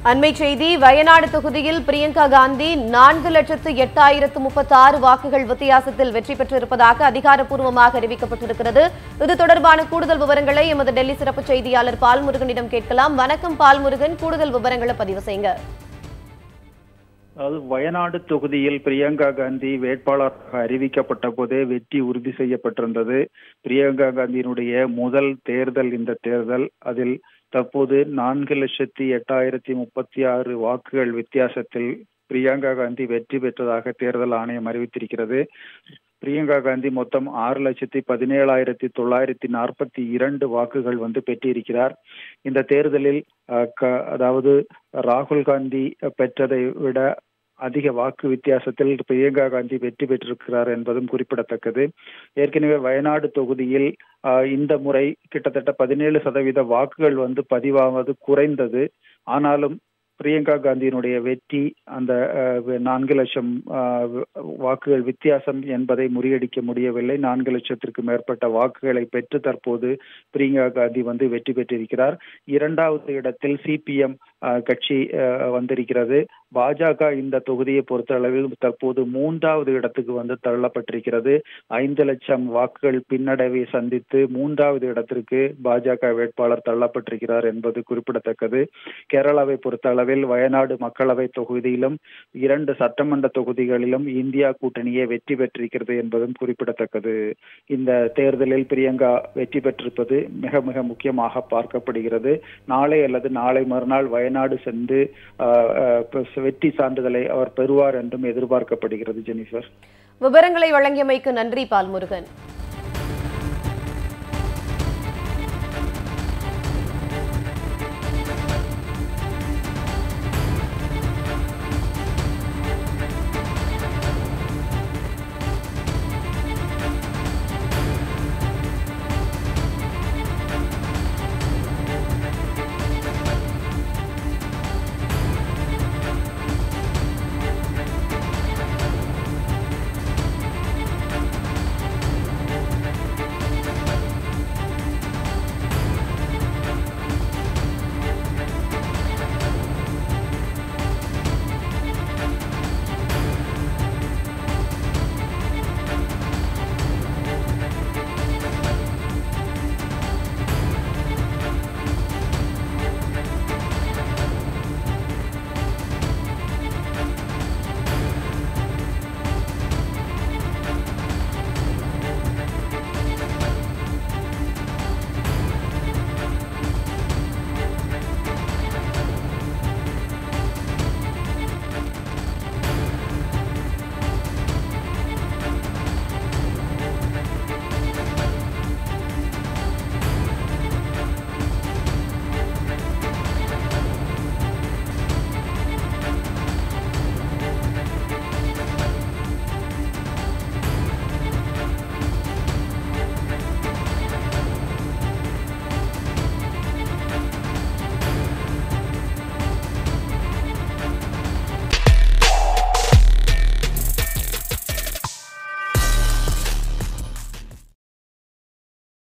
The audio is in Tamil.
அண்மை செய்தி வயநாடு தொகுதியில் பிரியங்கா காந்தி நான்கு லட்சத்து எட்டாயிரத்து முப்பத்தி ஆறு வாக்குகள் வித்தியாசத்தில் வெற்றி பெற்றிருப்பதாக அதிகாரப்பூர்வமாக அறிவிக்கப்பட்டிருக்கிறது இது தொடர்பான கூடுதல் விவரங்களை எமது டெல்லி சிறப்பு செய்தியாளர் பால்முருகனிடம் கேட்கலாம் வணக்கம் பால்முருகன் கூடுதல் விவரங்களை பதிவு செய்யுங்க அதாவது வயநாடு தொகுதியில் பிரியங்கா காந்தி வேட்பாளராக அறிவிக்கப்பட்ட போதே வெற்றி உறுதி செய்யப்பட்டிருந்தது பிரியங்கா காந்தியினுடைய முதல் தேர்தல் இந்த தேர்தல் அதில் தற்போது நான்கு லட்சத்தி எட்டாயிரத்தி முப்பத்தி ஆறு வாக்குகள் வித்தியாசத்தில் பிரியங்கா காந்தி வெற்றி பெற்றதாக தேர்தல் ஆணையம் அறிவித்திருக்கிறது பிரியங்கா காந்தி மொத்தம் ஆறு லட்சத்தி பதினேழாயிரத்தி தொள்ளாயிரத்தி நாற்பத்தி இரண்டு வாக்குகள் வந்து பெற்றிருக்கிறார் இந்த தேர்தலில் அஹ், க- அதாவது ராகுல் காந்தி பெற்றதை விட அதிக வாக்கு வித்தியாசத்தில் பிரியங்கா காந்தி வெற்றி பெற்றிருக்கிறார் என்பதும் குறிப்பிடத்தக்கது ஏற்கனவே வயநாடு தொகுதியில் ஆஹ், இந்த முறை கிட்டத்தட்ட பதினேழு சதவீத வாக்குகள் வந்து பதிவாவது குறைந்தது ஆனாலும் பிரியங்கா காந்தியினுடைய வெற்றி அந்த ஆஹ், நான்கு லட்சம் ஆஹ், வாக்குகள் வித்தியாசம் என்பதை முறியடிக்க முடியவில்லை நான்கு லட்சத்திற்கு மேற்பட்ட வாக்குகளை பெற்று தற்போது பிரியங்கா காந்தி வந்து வெற்றி பெற்றிருக்கிறார் இரண்டாவது இடத்தில் சிபிஎம் கட்சி ஆஹ், வந்திருக்கிறது பாஜக இந்த தொகுதியை பொறுத்த அளவில் தற்போது மூன்றாவது இடத்துக்கு வந்து தள்ளப்பட்டிருக்கிறது ஐந்து லட்சம் வாக்குகள் பின்னடைவை சந்தித்து மூன்றாவது இடத்திற்கு பாஜக வேட்பாளர் தள்ளப்பட்டிருக்கிறார் என்பது குறிப்பிடத்தக்கது கேரளாவை பொறுத்த அளவில் வயநாடு மக்களவை தொகுதியிலும் இரண்டு சட்டமன்ற தொகுதிகளிலும் இந்தியா கூட்டணியே வெற்றி பெற்றிருக்கிறது என்பதும் குறிப்பிடத்தக்கது இந்த தேர்தலில் பிரியங்கா வெற்றி பெற்றிருப்பது மிக மிக முக்கியமாக பார்க்கப்படுகிறது நாளை அல்லது நாளை மறுநாள் வயநாடு சென்று ஆஹ், ஆஹ், வெற்றி சான்றிதழை அவர் பெறுவார் என்றும் எதிர்பார்க்கப்படுகிறது ஜெனிஃபர் விவரங்களை வழங்கியமைக்கு நன்றி பால்முருகன்